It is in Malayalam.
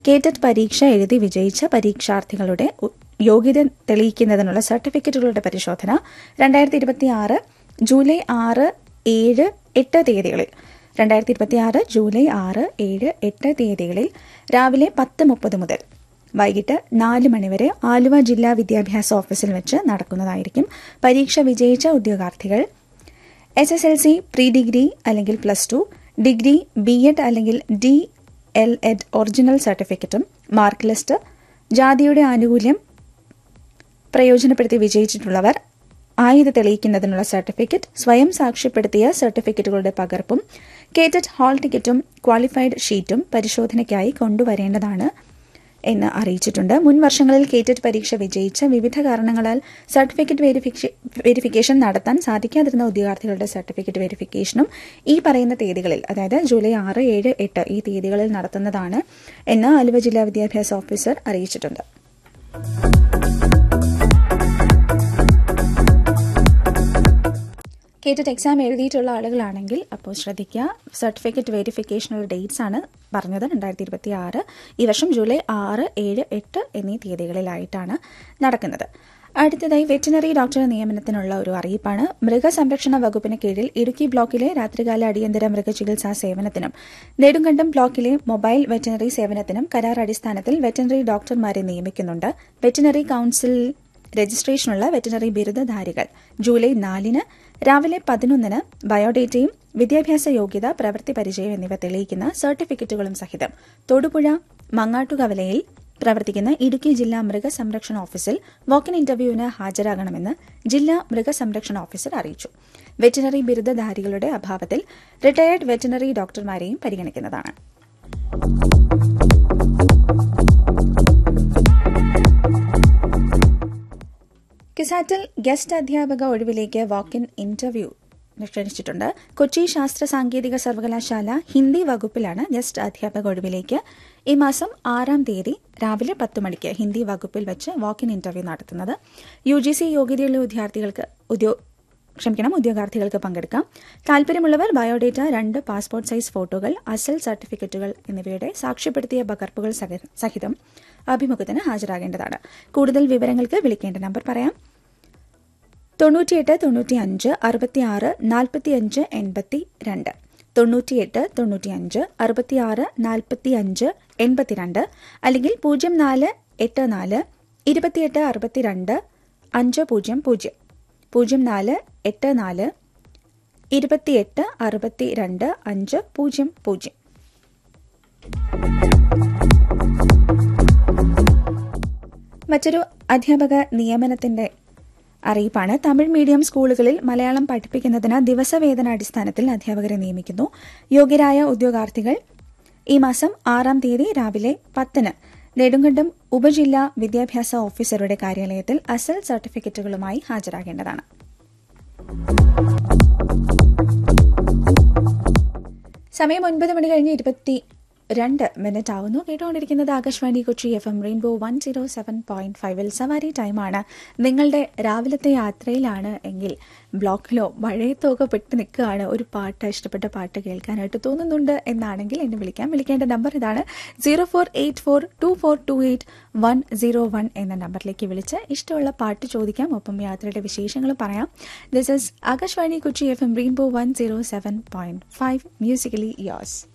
കേറ്ററ്റ് പരീക്ഷ എഴുതി വിജയിച്ച പരീക്ഷാർത്ഥികളുടെ ഉ- യോഗ്യത തെളിയിക്കുന്നതിനുള്ള സർട്ടിഫിക്കറ്റുകളുടെ പരിശോധന രണ്ടായിരത്തി ഇരുപത്തി ആറ് ജൂലൈ ആറ് ഏഴ് എട്ട് തീയതികളിൽ രണ്ടായിരത്തി ഇരുപത്തി ആറ് ജൂലൈ ആറ് ഏഴ് എട്ട് തീയതികളിൽ രാവിലെ പത്ത് മുപ്പത് മുതൽ വൈകിട്ട് നാല് മണിവരെ ആലുവ ജില്ലാ വിദ്യാഭ്യാസ ഓഫീസിൽ വെച്ച് നടക്കുന്നതായിരിക്കും പരീക്ഷ വിജയിച്ച ഉദ്യോഗാർത്ഥികൾ S S L C pre degree അല്ലെങ്കിൽ plus two degree B Ed അല്ലെങ്കിൽ ഡി എൽ എഡ് ഒറിജിനൽ സർട്ടിഫിക്കറ്റും മാർക്ക് ലിസ്റ്റ് ജാതിയുടെ ആനുകൂല്യം പ്രയോജനപ്പെടുത്തി വിജയിച്ചിട്ടുള്ളവർ ആയത് തെളിയിക്കുന്നതിനുള്ള സർട്ടിഫിക്കറ്റ് സ്വയം സാക്ഷ്യപ്പെടുത്തിയ സർട്ടിഫിക്കറ്റുകളുടെ പകർപ്പും കേറ്റഡ് ഹാൾ ടിക്കറ്റും ക്വാളിഫൈഡ് ഷീറ്റും പരിശോധനയ്ക്കായി കൊണ്ടുവരേണ്ടതാണ് എന്ന് അറിയിച്ചിട്ടുണ്ട് മുൻ വർഷങ്ങളിൽ കേറ്റഡ് പരീക്ഷ വിജയിച്ച വിവിധ കാരണങ്ങളാൽ സർട്ടിഫിക്കറ്റ് വെരിഫിക്ഷ- വെരിഫിക്കേഷൻ നടത്താൻ സാധിക്കാതിരുന്ന ഉദ്യോഗാർത്ഥികളുടെ സർട്ടിഫിക്കറ്റ് വെരിഫിക്കേഷനും ഈ പറയുന്ന തീയതികളിൽ അതായത് ജൂലൈ ആറ് ഏഴ് എട്ട് ഈ തീയതികളിൽ നടത്തുന്നതാണ് എന്ന് ആലുവ ജില്ലാ വിദ്യാഭ്യാസ ഓഫീസർ അറിയിച്ചിട്ടുണ്ട് കേട്ടിട്ട് എക്സാം എഴുതിയിട്ടുള്ള ആളുകളാണെങ്കിൽ അപ്പോൾ ശ്രദ്ധിക്കുക സർട്ടിഫിക്കറ്റ് വെരിഫിക്കേഷനുള്ള ഡേറ്റ്സ് ആണ് പറഞ്ഞത് രണ്ടായിരത്തി ഇരുപത്തി ആറ് ഈ വർഷം ജൂലൈ ആറ് ഏഴ് എട്ട് എന്നീ തീയതികളിലായിട്ടാണ് നടക്കുന്നത് അടുത്തതായി വെറ്റിനറി ഡോക്ടർ നിയമനത്തിനുള്ള ഒരു അറിയിപ്പാണ് മൃഗസംരക്ഷണ വകുപ്പിന് കീഴിൽ ഇടുക്കി ബ്ലോക്കിലെ രാത്രികാല അടിയന്തര മൃഗചികിത്സാ സേവനത്തിനും നെടുങ്കണ്ടം ബ്ലോക്കിലെ മൊബൈൽ വെറ്റിനറി സേവനത്തിനും കരാർ അടിസ്ഥാനത്തിൽ വെറ്റിനറി ഡോക്ടർമാരെ നിയമിക്കുന്നുണ്ട് വെറ്റിനറി കൌൺസിൽ രജിസ്ട്രേഷനുള്ള വെറ്റിനറി ബിരുദധാരികൾ ജൂലൈ നാലിന് രാവിലെ പതിനൊന്നിന് ബയോഡേറ്റയും വിദ്യാഭ്യാസ യോഗ്യത പ്രവൃത്തി പരിചയം എന്നിവ തെളിയിക്കുന്ന സർട്ടിഫിക്കറ്റുകളും സഹിതം തൊടുപുഴ മങ്ങാട്ടുകവലയിൽ പ്രവർത്തിക്കുന്ന ഇടുക്കി ജില്ലാ മൃഗസംരക്ഷണ ഓഫീസിൽ വോക്കിൻ ഇന്റർവ്യൂവിന് ഹാജരാകണമെന്ന് ജില്ലാ മൃഗസംരക്ഷണ ഓഫീസർ അറിയിച്ചു വെറ്റിനറി ബിരുദധാരികളുടെ അഭാവത്തിൽ റിട്ടയർഡ് വെറ്റിനറി ഡോക്ടർമാരെയും പരിഗണിക്കുന്നതാണ് കിസാറ്റിൽ ഗസ്റ്റ് അധ്യാപക ഒഴിവിലേക്ക് വാക്കിൻ ഇന്റർവ്യൂ ക്ഷണിച്ചിട്ടുണ്ട് കൊച്ചി ശാസ്ത്ര സാങ്കേതിക സർവകലാശാല ഹിന്ദി വകുപ്പിലാണ് ഗസ്റ്റ് അധ്യാപക ഒഴിവിലേക്ക് ഈ മാസം ആറാം തീയതി രാവിലെ പത്ത് മണിക്ക് ഹിന്ദി വകുപ്പിൽ വെച്ച് വാക്കിൻ ഇന്റർവ്യൂ നടത്തുന്നത് യു ജി സി യോഗ്യതയുള്ള വിദ്യാർത്ഥികൾക്ക് ഉദ്യോ ക്ഷമിക്കണം ഉദ്യോഗാർത്ഥികൾക്ക് പങ്കെടുക്കാം താല്പര്യമുള്ളവർ ബയോഡേറ്റ രണ്ട് പാസ്പോർട്ട് സൈസ് ഫോട്ടോകൾ അസൽ സർട്ടിഫിക്കറ്റുകൾ എന്നിവയുടെ സാക്ഷ്യപ്പെടുത്തിയ പകർപ്പുകൾ സഹ- സഹിതം അഭിമുഖത്തിന് ഹാജരാകേണ്ടതാണ് കൂടുതൽ വിവരങ്ങൾക്ക് വിളിക്കേണ്ട നമ്പർ പറയാം തൊണ്ണൂറ്റിയെട്ട് തൊണ്ണൂറ്റി അഞ്ച് അറുപത്തിയാറ് നാൽപ്പത്തിയഞ്ച് എൺപത്തി രണ്ട് തൊണ്ണൂറ്റിയെട്ട് തൊണ്ണൂറ്റിയഞ്ച് അറുപത്തിയാറ് നാൽപ്പത്തിയഞ്ച് എൺപത്തിരണ്ട് അല്ലെങ്കിൽ പൂജ്യം നാല് എട്ട് നാല് ഇരുപത്തിയെട്ട് അറുപത്തിരണ്ട് അഞ്ച് പൂജ്യം പൂജ്യം പൂജ്യം നാല് എട്ട് നാല് ഇരുപത്തിയെട്ട് അറുപത്തിരണ്ട് അഞ്ച് പൂജ്യം പൂജ്യം മറ്റൊരു അധ്യാപക നിയമനത്തിന്റെ അറിയിപ്പാണ് തമിഴ് മീഡിയം സ്കൂളുകളിൽ മലയാളം പഠിപ്പിക്കുന്നതിന് ദിവസവേതന അടിസ്ഥാനത്തിൽ അധ്യാപകരെ നിയമിക്കുന്നു യോഗ്യരായ ഉദ്യോഗാർത്ഥികൾ ഈ മാസം ആറാം തീയതി രാവിലെ പത്തിന് നെടുങ്കണ്ടം ഉപജില്ലാ വിദ്യാഭ്യാസ ഓഫീസറുടെ കാര്യാലയത്തിൽ അസൽ സർട്ടിഫിക്കറ്റുകളുമായി ഹാജരാകേണ്ടതാണ് സമയം ഒൻപത് മണി കഴിഞ്ഞ് ഇരുപത്തി രണ്ട് മിനിറ്റ് ആവുന്നു കേട്ടുകൊണ്ടിരിക്കുന്നത് Akashvani Kochi F M rainbow one zero seven point ഫൈവിൽ സവാരി ടൈമാണ് നിങ്ങളുടെ രാവിലത്തെ യാത്രയിലാണ് എങ്കിൽ ബ്ലോക്കിലോ മഴയത്തോ ഒക്കെ പെട്ട് നിൽക്കുകയാണ് ഒരു പാട്ട് ഇഷ്ടപ്പെട്ട പാട്ട് കേൾക്കാനായിട്ട് തോന്നുന്നുണ്ട് എന്നാണെങ്കിൽ എന്നെ വിളിക്കാം വിളിക്കേണ്ട നമ്പർ ഇതാണ് zero four eight four two four two eight one zero one എന്ന നമ്പറിലേക്ക് വിളിച്ച് ഇഷ്ടമുള്ള പാട്ട് ചോദിക്കാം ഒപ്പം യാത്രയുടെ വിശേഷങ്ങൾ പറയാം this is Akashvani Kochi F M rainbow one zero seven point five musically യോസ്